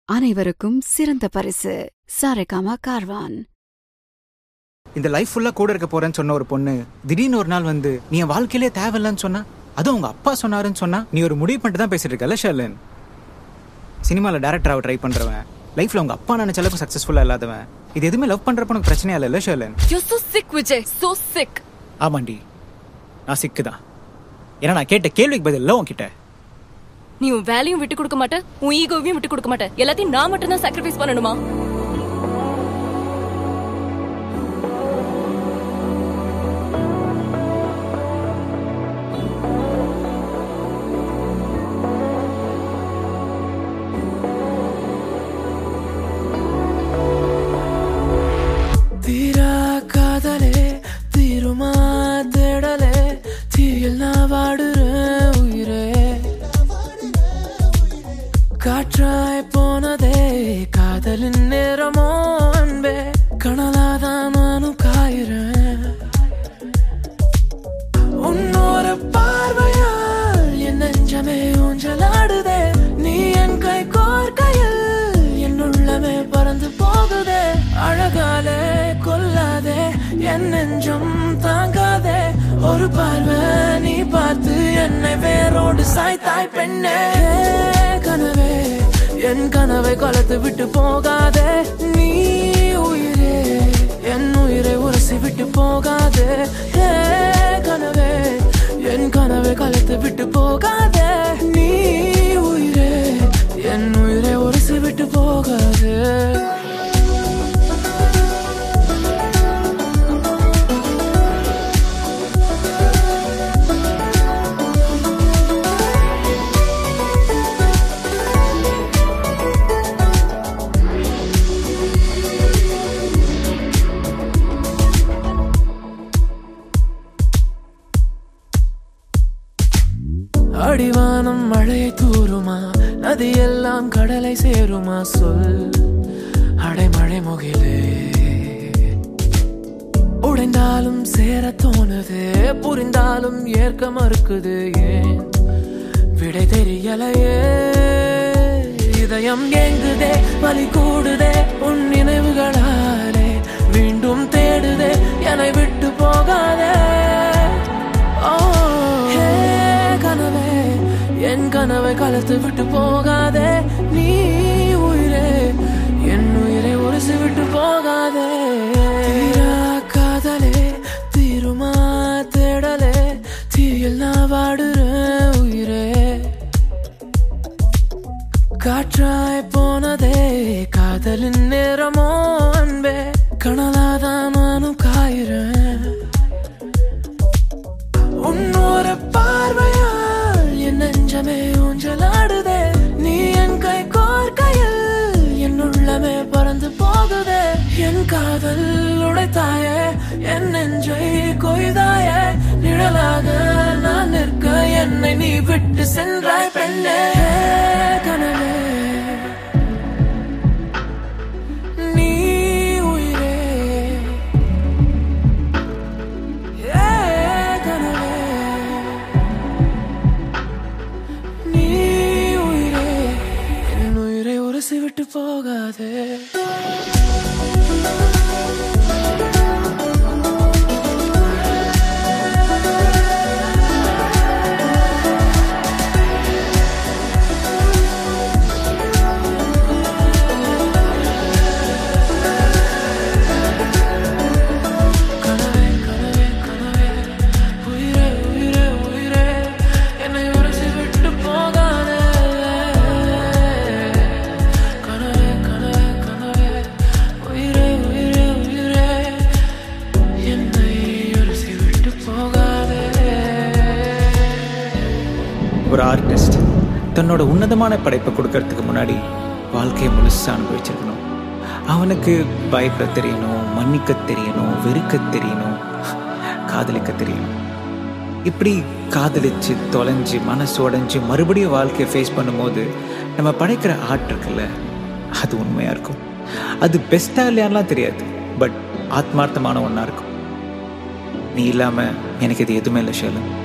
அனைவருக்கும் சிறந்த பரிசு சாரேகாமா கார்வான் இந்த லைஃப் ஃபுல்லா கூட இருக்க போறேன்னு சொன்ன ஒரு பொண்ணு திடீர்னு ஒரு நாள் வந்து நீ என் வாழ்க்கையிலே தேவையில்லைன்னு சொன்னா அதுவும் உங்க அப்பா சொன்னாருன்னு சொன்னா நீ ஒரு முடிவு பண்ணிட்டு தான் பேசிட்டு இருக்கல ஷர்லன் சினிமாவில் டேரக்டராக ட்ரை பண்றவன் லைஃப்ல உங்க அப்பா நினைச்ச அளவுக்கு சக்சஸ்ஃபுல்லா இல்லாதவன் இது எதுவுமே லவ் பண்றப்ப உனக்கு பிரச்சனையா இல்லைல்ல ஷர்லன் You're so sick, Vijay. So sick. ஆமாண்டி நான் சிக்கு தான் ஏன்னா நான் கேட்ட கேள்விக்கு பதில் இல்லை உன்கிட்ட நீ உன் வேலையும் விட்டு கொடுக்க மாட்ட உன் ஈகோவையும் விட்டு கொடுக்க மாட்ட எல்லாத்தையும் நான் மட்டும் தான் சாக்ரிஃபைஸ் பண்ணணுமா தீரா காதலே தீருமா தேடலே தீயில் நான் வாடுறேன் உயிரே காற்றாய் போனதே காதலின் நேரமோ அன்பே கனலாதான் நானும் காயிறேன் உன்னோர பார்வையால் என் நெஞ்சமே ஊஞ்சலாடுதே நீ என் கை கோர்க்கையில் என் உள்ளமே பறந்து போகுதே அழகாலே கொல்லாதே என் நெஞ்சம் தாங்காதே ஒரு பார்வை நீ பார்த்து என்னை வேரோடு சாய்த்தாய் பெண்ணே கனவே என் கனவை கொலத்து விட்டு போகாதே நீ உயிரே என் உயிரை உரசி விட்டு போகாதே ஹே கனவே என் கனவை கலத்து விட்டு போகாதே நீ உயிரே என் உயிரை உரசி விட்டு போகாதே அடிவானம் மழையை தூருமா நதியெல்லாம் கடலை சேருமா சொல் அடைமழை முகிலே உடைந்தாலும் சேர தோணுது புரிந்தாலும் ஏற்க மறுக்குது ஏன் விடை தெரியலையே இதயம் ஏங்குதே வலி கூடுதே உன் நினைவுகளாலே மீண்டும் தேடுதே என்னை விட்டு போகாதே ஓ, ஹே, கனவே என் கனவை கலத்து விட்டு போகாதே நீ உயிரே என் உயிரை உரசி விட்டு போகாதே தீரா காதலே தீருமா தேடலே தீயில் நான் வாடுறேன் உயிரே காற்றாய் போனதே காதலின் நேரமோ அன்பே கனலாதான் நானும் காயிறேன் உன்னோர பார்வையால் என் நெஞ்சமே ஊஞ்சலாடுதே நீ என் கை கோர்க்கையில் என் உள்ளமே பறந்து போகுதே என் காதல் உடைத்தாயே என் நெஞ்சை கொய்தாயே நிழலாக நான் நிற்க என்னை நீ விட்டு சென்றாய் பெண்ணே கனவே நீ உயிரே ஏ கனவே நீ உயிரே என் உயிரை உரசி விட்டு போகாதே கனவே கனவே கனவே உயிரே உயிரே உயிரே என்னை உரசி விட்டு போகாதே கனவே கனவே கனவே உயிரே உயிரே உயிரே என்னை உரசி விட்டு போகாதே ஒரு ஆர்டிஸ்ட் தன்னோட உன்னதமான படைப்பை கொடுக்கறதுக்கு முன்னாடி வாழ்க்கையை முழுசா அனுபவிச்சிருக்கணும் அவனுக்கு பயப்பட தெரியணும் மன்னிக்க தெரியணும் வெறுக்க தெரியணும் காதலிக்க தெரியணும் இப்படி காதலிச்சு தொலைஞ்சு மனசு உடைஞ்சு மறுபடியும் வாழ்க்கையை ஃபேஸ் பண்ணும்போது நம்ம படைக்கிற ஆர்ட் இருக்குல்ல அது உண்மையாக இருக்கும் அது பெஸ்ட்டாக இல்லையான்லாம் தெரியாது பட் ஆத்மார்த்தமான ஒன்றா இருக்கும் நீ இல்லாமல் எனக்கு இது எதுவுமே இல்லை ஷேலம்